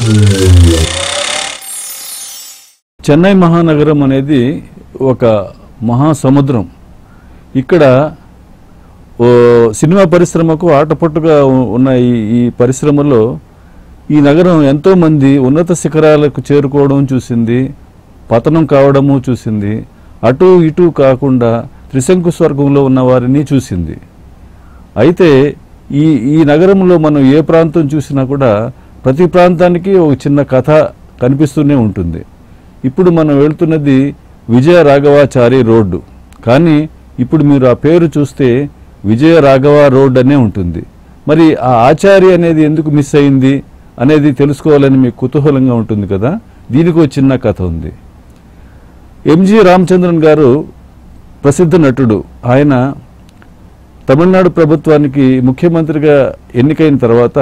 చెన్నై మహానగరం అనేది ఒక మహాసముద్రం ఇక్కడ ఓ సినిమా పరిశ్రమకు ఆటపట్టుగా ఉ- ఉన్న ఈ ఈ పరిశ్రమలో ఈ నగరం ఎంతో మంది ఉన్నత శిఖరాలకు చేరుకోవడం చూసింది పతనం కావడము చూసింది అటు ఇటు కాకుండా త్రిశంకు స్వర్గంలో ఉన్న వారిని చూసింది అయితే ఈ ఈ నగరంలో మనం ఏ ప్రాంతం చూసినా కూడా ప్రతి ప్రాంతానికి ఒక చిన్న కథ కనిపిస్తూనే ఉంటుంది ఇప్పుడు మనం వెళ్తున్నది విజయ రాఘవాచారి రోడ్డు కానీ ఇప్పుడు మీరు ఆ పేరు చూస్తే విజయ రాఘవ రోడ్ అనే ఉంటుంది మరి ఆ ఆచారి అనేది ఎందుకు మిస్ అయింది అనేది తెలుసుకోవాలని మీకు కుతూహలంగా ఉంటుంది కదా దీనికి ఒక చిన్న కథ ఉంది ఎంజి రామచంద్రన్ గారు ప్రసిద్ధ నటుడు ఆయన తమిళనాడు ప్రభుత్వానికి ముఖ్యమంత్రిగా ఎన్నికైన తర్వాత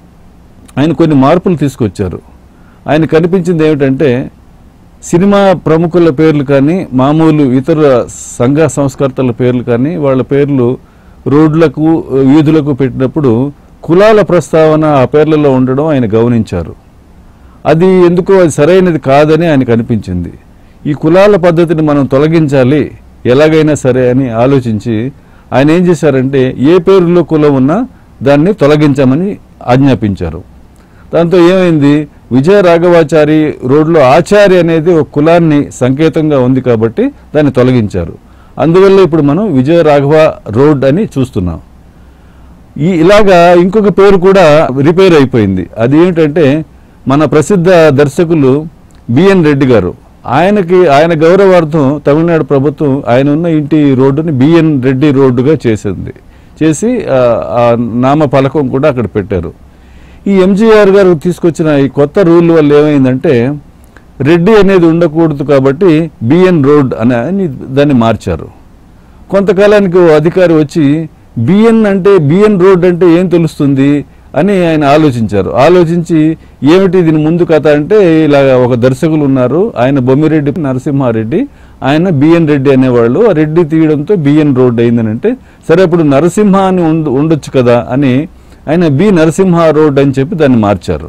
ఆయన కొన్ని మార్పులు తీసుకొచ్చారు ఆయన కనిపించింది ఏమిటంటే సినిమా ప్రముఖుల పేర్లు కానీ మామూలు ఇతర సంఘ సంస్కర్తల పేర్లు కానీ వాళ్ళ పేర్లు రోడ్లకు వీధులకు పెట్టినప్పుడు కులాల ప్రస్తావన ఆ పేర్లలో ఉండడం ఆయన గమనించారు అది ఎందుకో అది సరైనది కాదని ఆయనకు అనిపించింది ఈ కులాల పద్ధతిని మనం తొలగించాలి ఎలాగైనా సరే అని ఆలోచించి ఆయన ఏం చేశారంటే ఏ పేరులో కులం ఉన్నా దాన్ని తొలగించమని ఆజ్ఞాపించారు దాంతో ఏమైంది విజయ రాఘవాచారి రోడ్లో ఆచారి అనేది ఒక కులాన్ని సంకేతంగా ఉంది కాబట్టి దాన్ని తొలగించారు అందువల్ల ఇప్పుడు మనం విజయ రాఘవ రోడ్ అని చూస్తున్నాం ఈ ఇలాగా ఇంకొక పేరు కూడా రిపేర్ అయిపోయింది అది ఏమిటంటే మన ప్రసిద్ధ దర్శకులు బిఎన్ రెడ్డి గారు ఆయనకి ఆయన గౌరవార్థం తమిళనాడు ప్రభుత్వం ఆయన ఉన్న ఇంటి రోడ్డుని బిఎన్ రెడ్డి రోడ్డుగా చేసింది చేసి ఆ, ఆ నామ ఫలకం కూడా అక్కడ పెట్టారు ఈ ఎంజీఆర్ గారు తీసుకొచ్చిన ఈ కొత్త రూల్ వల్ల ఏమైందంటే రెడ్డి అనేది ఉండకూడదు కాబట్టి బిఎన్ రోడ్ అని అని దాన్ని మార్చారు కొంతకాలానికి ఓ అధికారి వచ్చి బిఎన్ అంటే బిఎన్ రోడ్ అంటే ఏం తెలుస్తుంది అని ఆయన ఆలోచించారు ఆలోచించి ఏమిటి దీని ముందు కథ అంటే ఇలా ఒక దర్శకులు ఉన్నారు ఆయన బొమ్మిరెడ్డి నరసింహారెడ్డి ఆయన బిఎన్ రెడ్డి అనేవాళ్ళు ఆ రెడ్డి తీయడంతో బిఎన్ రోడ్ అయిందని అంటే సరే అప్పుడు నరసింహ అని ఉండ- ఉండొచ్చు కదా అని ఆయన బి నరసింహ రోడ్ అని చెప్పి దాన్ని మార్చారు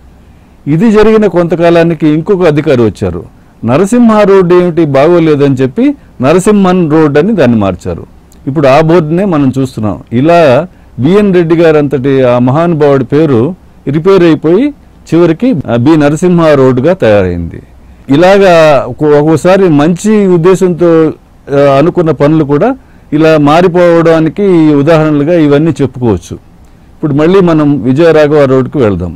ఇది జరిగిన కొంతకాలానికి ఇంకొక అధికారి వచ్చారు నరసింహ రోడ్ ఏమిటి బాగోలేదని చెప్పి నరసింహన్ రోడ్ అని దాన్ని మార్చారు ఇప్పుడు ఆ బోర్డునే మనం చూస్తున్నాం ఇలా బిఎన్ రెడ్డి గారు అంతటి ఆ మహానుభావుడి పేరు రిపేర్ అయిపోయి చివరికి ఆ బి నరసింహ రోడ్డుగా తయారైంది ఇలాగా ఒక్కో- ఒక్కోసారి మంచి ఉద్దేశంతో ఆ, అనుకున్న పనులు కూడా ఇలా మారిపోవడానికి ఉదాహరణలుగా ఇవన్నీ చెప్పుకోవచ్చు ఇప్పుడు మళ్ళీ మనం విజయరాఘవ రోడ్డుకు వెళ్దాం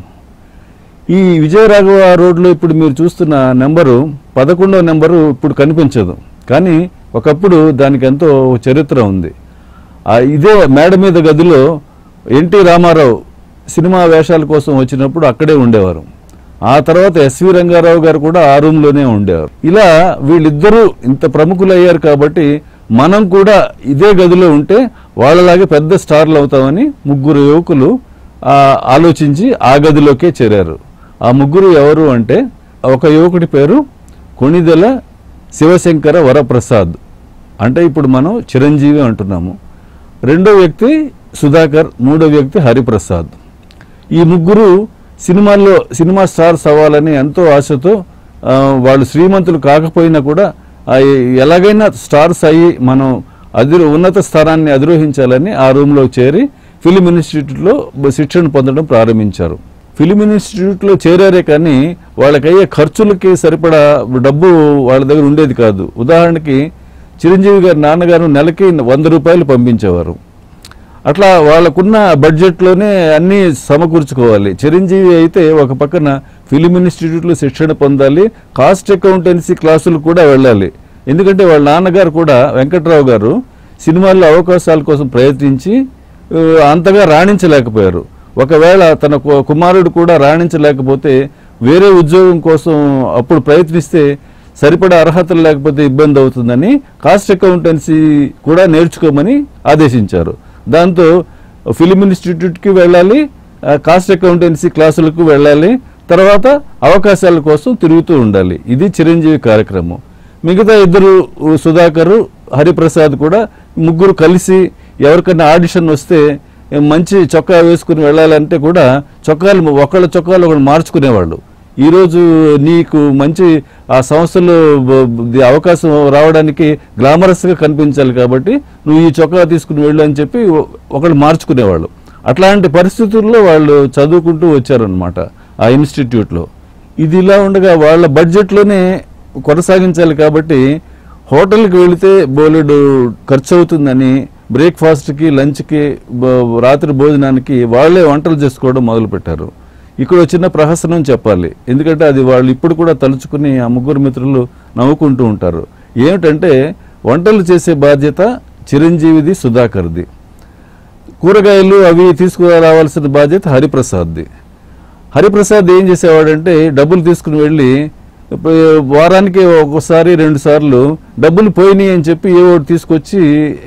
ఈ విజయరాఘవ రోడ్లో ఇప్పుడు మీరు చూస్తున్న నెంబరు పదకొండవ నెంబరు ఇప్పుడు కనిపించదు కానీ ఒకప్పుడు దానికి ఎంతో చరిత్ర ఉంది ఆ ఇదే మేడ మీద గదిలో ఎన్టీ రామారావు సినిమా వేషాల కోసం వచ్చినప్పుడు అక్కడే ఉండేవారు ఆ తర్వాత ఎస్వి రంగారావు గారు కూడా ఆ రూమ్లోనే ఉండేవారు ఇలా వీళ్ళిద్దరూ ఇంత ప్రముఖులు అయ్యారు కాబట్టి మనం కూడా ఇదే గదిలో ఉంటే వాళ్ళలాగే పెద్ద స్టార్లు అవుతామని ముగ్గురు యువకులు ఆ, ఆలోచించి ఆ గదిలోకే చేరారు ఆ ముగ్గురు ఎవరు అంటే ఒక యువకుడి పేరు కొణిదెల శివశంకర వరప్రసాద్ అంటే ఇప్పుడు మనం చిరంజీవి అంటున్నాము రెండో వ్యక్తి సుధాకర్ మూడో వ్యక్తి హరిప్రసాద్ ఈ ముగ్గురు సినిమాల్లో సినిమా స్టార్స్ అవ్వాలని ఎంతో ఆశతో ఆ, వాళ్ళు శ్రీమంతులు కాకపోయినా కూడా ఆ, ఎలాగైనా స్టార్స్ అయ్యి మనం అధిరో ఉన్నత స్థానాన్ని అధిరోహించాలని ఆ రూమ్లో చేరి ఫిలిం ఇన్స్టిట్యూట్లో శిక్షణ పొందడం ప్రారంభించారు ఫిలిం ఇన్స్టిట్యూట్లో చేరారే కానీ వాళ్ళకయ్యే ఖర్చులకి సరిపడా డబ్బు వాళ్ళ దగ్గర ఉండేది కాదు ఉదాహరణకి చిరంజీవి గారి నాన్నగారు నెలకి వంద రూపాయలు పంపించేవారు అట్లా వాళ్ళకున్న బడ్జెట్లోనే అన్నీ సమకూర్చుకోవాలి చిరంజీవి అయితే ఒక పక్కన ఫిలిం ఇన్స్టిట్యూట్లో శిక్షణ పొందాలి కాస్ట్ అకౌంటెన్సీ క్లాసులు కూడా వెళ్ళాలి ఎందుకంటే వాళ్ళ నాన్నగారు కూడా వెంకట్రావు గారు సినిమాల్లో అవకాశాల కోసం ప్రయత్నించి ఆ, అంతగా రాణించలేకపోయారు ఒకవేళ తన కు- కుమారుడు కూడా రాణించలేకపోతే వేరే ఉద్యోగం కోసం అప్పుడు ప్రయత్నిస్తే సరిపడా అర్హతలు లేకపోతే ఇబ్బంది అవుతుందని కాస్ట్ అకౌంటెన్సీ కూడా నేర్చుకోమని ఆదేశించారు దాంతో ఫిలిం ఇన్స్టిట్యూట్కి వెళ్ళాలి ఆ, కాస్ట్ అకౌంటెన్సీ క్లాసులకు వెళ్ళాలి తర్వాత అవకాశాల కోసం తిరుగుతూ ఉండాలి ఇది చిరంజీవి కార్యక్రమం మిగతా ఇద్దరు ఉ, సుధాకర్ హరిప్రసాద్ కూడా ముగ్గురు కలిసి ఎవరికైనా ఆడిషన్ వస్తే ఏ, మంచి చొక్కా వేసుకుని వెళ్ళాలంటే కూడా చొక్కాలు ఒకళ్ళ చొక్కాలు ఒకళ్ళు మార్చుకునేవాళ్ళు ఈరోజు నీకు మంచి ఆ సంస్థలో బ- బ- అవకాశం రావడానికి గ్లామరస్గా కనిపించాలి కాబట్టి నువ్వు ఈ చొక్కా తీసుకుని వెళ్ళు అని చెప్పి ఒ- ఒకళ్ళు మార్చుకునేవాళ్ళు అట్లాంటి పరిస్థితుల్లో వాళ్ళు చదువుకుంటూ వచ్చారనమాట ఆ ఇన్స్టిట్యూట్లో ఇది ఇలా ఉండగా వాళ్ళ బడ్జెట్లోనే కొనసాగించాలి కాబట్టి హోటల్కి వెళితే బోలెడు ఖర్చు అవుతుందని బ్రేక్ఫాస్ట్కి లంచ్కి బ- రాత్రి భోజనానికి వాళ్ళే వంటలు చేసుకోవడం మొదలుపెట్టారు ఇక్కడ ఒక చిన్న ప్రహసనం చెప్పాలి ఎందుకంటే అది వాళ్ళు ఇప్పుడు కూడా తలుచుకుని ఆ ముగ్గురు మిత్రులు నవ్వుకుంటూ ఉంటారు ఏమిటంటే వంటలు చేసే బాధ్యత చిరంజీవిది సుధాకర్ది కూరగాయలు అవి తీసుకురావాల్సిన బాధ్యత హరిప్రసాద్ది హరిప్రసాద్ ఏం చేసేవాడంటే డబ్బులు తీసుకుని వెళ్ళి ఇప్పుడు వారానికి ఒకసారి రెండు సార్లు డబ్బులు పోయినాయి అని చెప్పి ఏ ఒకటి తీసుకొచ్చి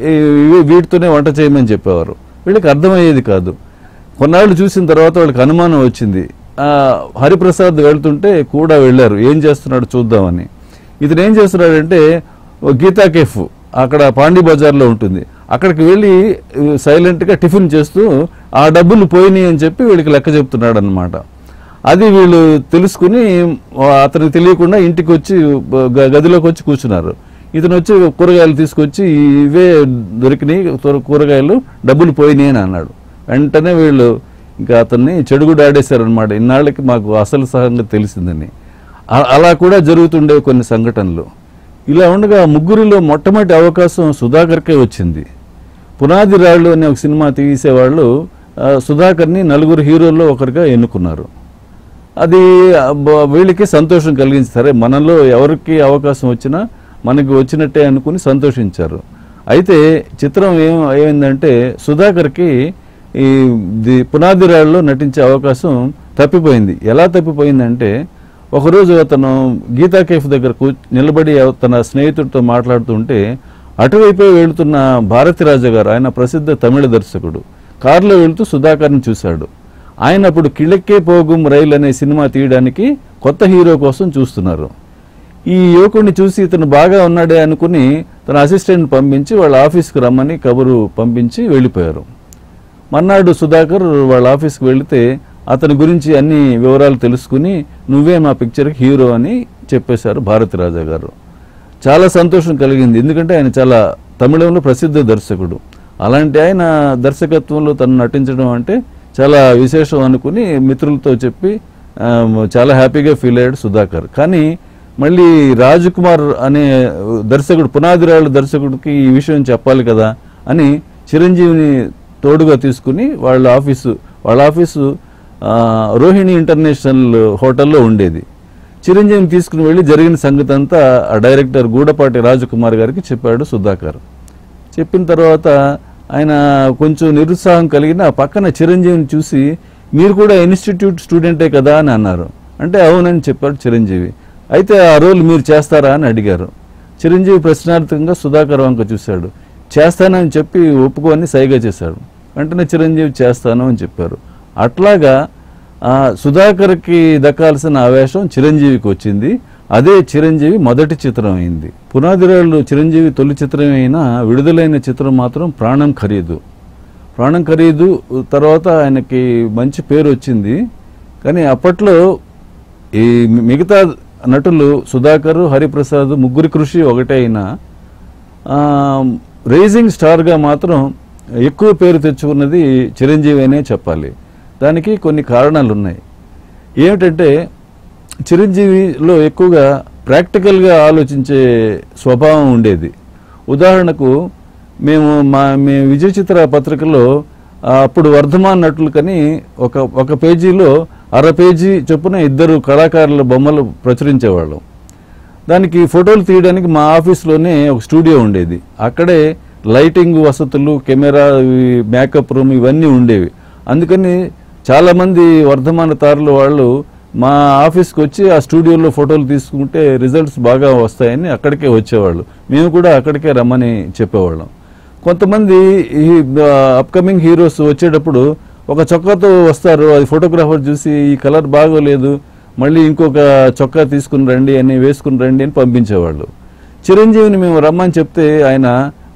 ఈ- వీటితోనే వంట చేయమని చెప్పేవారు వీళ్ళకి అర్థమయ్యేది కాదు కొన్నాళ్ళు చూసిన తర్వాత వాళ్ళకి అనుమానం వచ్చింది ఆ, హరిప్రసాద్ వెళ్తుంటే కూడా వెళ్ళారు ఏం చేస్తున్నాడు చూద్దామని ఇతను ఏం చేస్తున్నాడంటే ఓ గీతా కేఫ్ అక్కడ పాండి బజార్లో ఉంటుంది అక్కడికి వెళ్ళి సైలెంట్గా టిఫిన్ చేస్తూ ఆ డబ్బులు పోయినాయి అని చెప్పి వీళ్ళకి లెక్క చెప్తున్నాడు అనమాట అది వీళ్ళు తెలుసుకుని ఆ, అతనికి తెలియకుండా ఇంటికి వచ్చి గ- గదిలోకి వచ్చి కూర్చున్నారు ఇతను వచ్చి కూరగాయలు తీసుకొచ్చి ఇవే దొరికినాయి కూర- కూరగాయలు డబ్బులు పోయినాయి అని అన్నాడు వెంటనే వీళ్ళు ఇంకా అతన్ని చెడుగుడు ఆడేశారనమాట ఇన్నాళ్ళకి మాకు అసలు సంగతి తెలిసిందని అ- అలా కూడా జరుగుతుండే కొన్ని సంఘటనలు ఇలా ఉండగా ముగ్గురిలో మొట్టమొదటి అవకాశం సుధాకర్కే వచ్చింది పునాది రాళ్ళు అనే ఒక సినిమా తీసేవాళ్ళు ఆ, సుధాకర్ని నలుగురు హీరోల్లో ఒకరిగా ఎన్నుకున్నారు అది ఆ, బ- వీళ్ళకి సంతోషం కలిగించి సరే మనలో ఎవరికి అవకాశం వచ్చినా మనకి వచ్చినట్టే అనుకుని సంతోషించారు అయితే చిత్రం ఏం ఏమైందంటే సుధాకర్కి ఈ ది పునాది రాళ్ళలో నటించే అవకాశం తప్పిపోయింది ఎలా తప్పిపోయిందంటే ఒకరోజు అతను గీతా కేఫ్ దగ్గర కూ నిలబడి తన స్నేహితుడితో మాట్లాడుతుంటే అటువైపే వెళుతున్న భారతిరాజు గారు ఆయన ప్రసిద్ధ తమిళ దర్శకుడు కారులో వెళుతూ సుధాకర్ని చూశాడు ఆయన అప్పుడు కిళక్కే పోగుం రైలు అనే సినిమా తీయడానికి కొత్త హీరో కోసం చూస్తున్నారు ఈ యువకుడిని చూసి ఇతను బాగా ఉన్నాడే అనుకుని తన అసిస్టెంట్ పంపించి వాళ్ళ ఆఫీస్కి రమ్మని కబురు పంపించి వెళ్ళిపోయారు మర్నాడు సుధాకర్ వాళ్ళ ఆఫీస్కి వెళితే అతని గురించి అన్ని వివరాలు తెలుసుకుని నువ్వే మా పిక్చర్కి హీరో అని చెప్పేశారు భారతిరాజా గారు చాలా సంతోషం కలిగింది ఎందుకంటే ఆయన చాలా తమిళంలో ప్రసిద్ధ దర్శకుడు అలాంటి ఆయన దర్శకత్వంలో తను నటించడం అంటే చాలా విశేషం అనుకుని మిత్రులతో చెప్పి ఆ, చాలా హ్యాపీగా ఫీల్ అయ్యాడు సుధాకర్ కానీ మళ్ళీ రాజ్ కుమార్ అనే దర్శకుడు పునాదిరాళ్ళ దర్శకుడికి ఈ విషయం చెప్పాలి కదా అని చిరంజీవిని తోడుగా తీసుకుని వాళ్ళ ఆఫీసు వాళ్ళ ఆఫీసు ఆ, రోహిణి ఇంటర్నేషనల్ హోటల్లో ఉండేది చిరంజీవిని తీసుకుని వెళ్ళి జరిగిన సంగతి అంతా ఆ డైరెక్టర్ గూడపాటి రాజకుమార్ గారికి చెప్పాడు సుధాకర్ చెప్పిన తర్వాత ఆయన కొంచెం నిరుత్సాహం కలిగిన పక్కన చిరంజీవిని చూసి మీరు కూడా ఇన్స్టిట్యూట్ స్టూడెంటే కదా అని అన్నారు అంటే అవునని చెప్పాడు చిరంజీవి అయితే ఆ రోల్ మీరు చేస్తారా అని అడిగారు చిరంజీవి ప్రశ్నార్థకంగా సుధాకర్ వంక చూశాడు చేస్తానని చెప్పి ఒప్పుకొని సైగా చేశాడు వెంటనే చిరంజీవి చేస్తాను అని చెప్పారు అట్లాగా ఆ, సుధాకర్కి దక్కాల్సిన ఆవేశం చిరంజీవికి వచ్చింది అదే చిరంజీవి మొదటి చిత్రం అయింది పునాదిరాళ్ళు చిరంజీవి తొలి చిత్రం అయినా విడుదలైన చిత్రం మాత్రం ప్రాణం ఖరీదు ప్రాణం ఖరీదు తర్వాత ఆయనకి మంచి పేరు వచ్చింది కానీ అప్పట్లో ఈ మిగతా నటులు సుధాకర్ హరిప్రసాద్ ముగ్గురి కృషి ఒకటే అయినా ఆ, రైజింగ్ స్టార్గా మాత్రం ఎక్కువ పేరు తెచ్చుకున్నది చిరంజీవి అనే చెప్పాలి దానికి కొన్ని కారణాలు ఉన్నాయి ఏమిటంటే చిరంజీవిలో ఎక్కువగా ప్రాక్టికల్గా ఆలోచించే స్వభావం ఉండేది ఉదాహరణకు మేము మా మేము విజయ చిత్ర పత్రికలో ఆ, అప్పుడు వర్ధమాన్ నటులు కని ఒక ఒక పేజీలో అర పేజీ చొప్పున ఇద్దరు కళాకారుల బొమ్మలు ప్రచురించేవాళ్ళం దానికి ఫోటోలు తీయడానికి మా ఆఫీస్లోనే ఒక స్టూడియో ఉండేది అక్కడే లైటింగ్ వసతులు కెమెరా ఇవి, మేకప్ రూమ్ ఇవన్నీ ఉండేవి అందుకని చాలామంది వర్ధమాన తారులు వాళ్ళు మా ఆఫీస్కి వచ్చి ఆ స్టూడియోలో ఫోటోలు తీసుకుంటే రిజల్ట్స్ బాగా వస్తాయని అక్కడికే వచ్చేవాళ్ళు మేము కూడా అక్కడికే రమ్మని చెప్పేవాళ్ళం కొంతమంది ఈ అప్కమింగ్ హీరోస్ వచ్చేటప్పుడు ఒక చొక్కాతో వస్తారు అది ఫోటోగ్రాఫర్ చూసి ఈ కలర్ బాగోలేదు మళ్ళీ ఇంకొక చొక్కా తీసుకుని రండి అని వేసుకుని రండి అని పంపించేవాళ్ళు చిరంజీవిని మేము రమ్మని చెప్తే ఆయన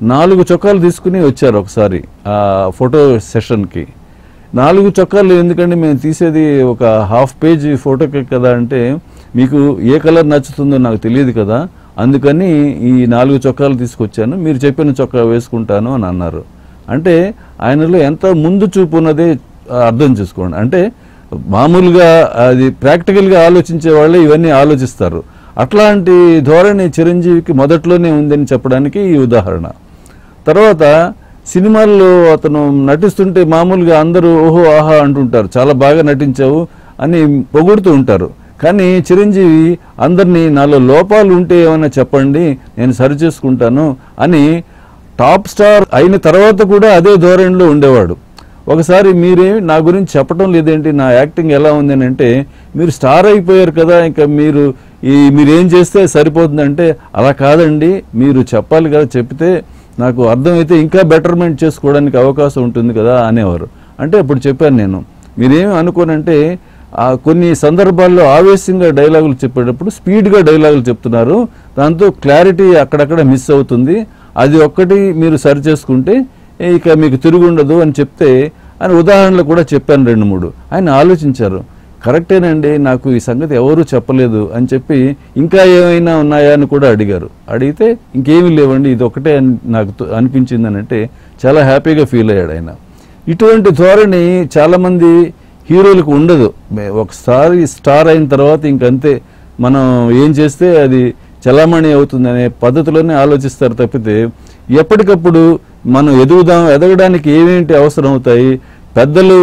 నాలుగు చొక్కాలు తీసుకుని వచ్చారు ఒకసారి ఆ ఫోటో సెషన్కి నాలుగు చొక్కాలు ఎందుకంటే మేము తీసేది ఒక హాఫ్ పేజ్ ఫోటోకి కదా అంటే మీకు ఏ కలర్ నచ్చుతుందో నాకు తెలియదు కదా అందుకని ఈ నాలుగు చొక్కాలు తీసుకొచ్చాను మీరు చెప్పిన చొక్కా వేసుకుంటాను అని అన్నారు అంటే ఆయనలో ఎంత ముందు చూపు ఉన్నదే అర్థం చేసుకోండి అంటే మామూలుగా అది ప్రాక్టికల్గా ఆలోచించే వాళ్ళే ఇవన్నీ ఆలోచిస్తారు అట్లాంటి ధోరణి చిరంజీవికి మొదట్లోనే ఉందని చెప్పడానికి ఈ ఉదాహరణ తర్వాత సినిమాల్లో అతను నటిస్తుంటే మామూలుగా అందరూ ఓహో ఆహా అంటుంటారు చాలా బాగా నటించావు అని పొగుడుతూ ఉంటారు కానీ చిరంజీవి అందరినీ నాలో లోపాలు ఉంటే ఏమైనా చెప్పండి నేను సరి చేసుకుంటాను అని టాప్ స్టార్ అయిన తర్వాత కూడా అదే ధోరణిలో ఉండేవాడు ఒకసారి మీరే నా గురించి చెప్పడం లేదేంటి నా యాక్టింగ్ ఎలా ఉంది అని అంటే మీరు స్టార్ అయిపోయారు కదా ఇంకా మీరు ఈ మీరు ఏం చేస్తే సరిపోతుందంటే అలా కాదండి మీరు చెప్పాలి కదా చెప్తే నాకు అర్థమైతే ఇంకా బెటర్మెంట్ చేసుకోవడానికి అవకాశం ఉంటుంది కదా అనేవారు అంటే అప్పుడు చెప్పాను నేను మీరేమి అనుకోనంటే ఆ కొన్ని సందర్భాల్లో ఆవేశంగా డైలాగులు చెప్పేటప్పుడు స్పీడ్గా డైలాగులు చెప్తున్నారు దాంతో క్లారిటీ అక్కడక్కడ మిస్ అవుతుంది అది ఒక్కటి మీరు సరి చేసుకుంటే ఇక మీకు తిరుగుండదు అని చెప్తే అని ఉదాహరణలు కూడా చెప్పాను రెండు మూడు ఆయన ఆలోచించారు కరెక్టేనండి నాకు ఈ సంగతి ఎవరూ చెప్పలేదు అని చెప్పి ఇంకా ఏమైనా ఉన్నాయా అని కూడా అడిగారు అడిగితే ఇంకేమీ లేవండి ఇది ఒకటే అని నాకు తో- అనిపించింది అని అంటే చాలా హ్యాపీగా ఫీల్ అయ్యాడు ఆయన ఇటువంటి ధోరణి చాలామంది హీరోలకు ఉండదు మే- ఒకసారి స్టార్ అయిన తర్వాత ఇంకంతే మనం ఏం చేస్తే అది చలామణి అవుతుందనే పద్ధతిలోనే ఆలోచిస్తారు తప్పితే ఎప్పటికప్పుడు మనం ఎదుగుదాం ఎదగడానికి ఏమేంటి అవసరం అవుతాయి పెద్దలు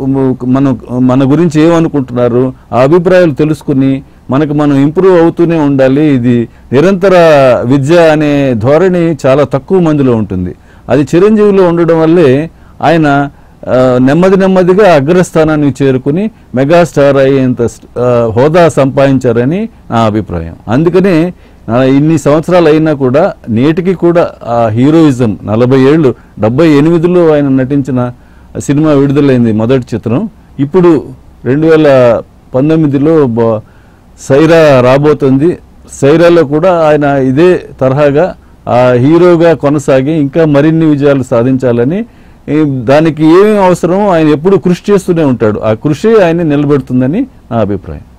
మన మన గురించి ఏమనుకుంటున్నారు ఆ అభిప్రాయాలు తెలుసుకుని మనకు మనం ఇంప్రూవ్ అవుతూనే ఉండాలి ఇది నిరంతర విద్య అనే ధోరణి చాలా తక్కువ మందిలో ఉంటుంది అది చిరంజీవిలో ఉండడం వల్లే ఆయన ఆ, నెమ్మది నెమ్మదిగా అగ్రస్థానానికి చేరుకుని మెగాస్టార్ అయ్యేంత ఆ, హోదా సంపాదించారని నా అభిప్రాయం అందుకనే ఆ, ఇన్ని సంవత్సరాలు అయినా కూడా నేటికి కూడా ఆ హీరోయిజం నలభై ఏళ్ళు డెబ్బై ఎనిమిదిలో ఆయన నటించిన సినిమా విడుదలైంది మొదటి చిత్రం ఇప్పుడు రెండు వేల పంతొమ్మిదిలో బ- సైరా రాబోతుంది సైరాలో కూడా ఆయన ఇదే తరహాగా ఆ హీరోగా కొనసాగి ఇంకా మరిన్ని విజయాలు సాధించాలని ఈ దానికి ఏమేమి అవసరమో ఆయన ఎప్పుడు కృషి చేస్తూనే ఉంటాడు ఆ కృషి ఆయన నిలబెడుతుందని నా అభిప్రాయం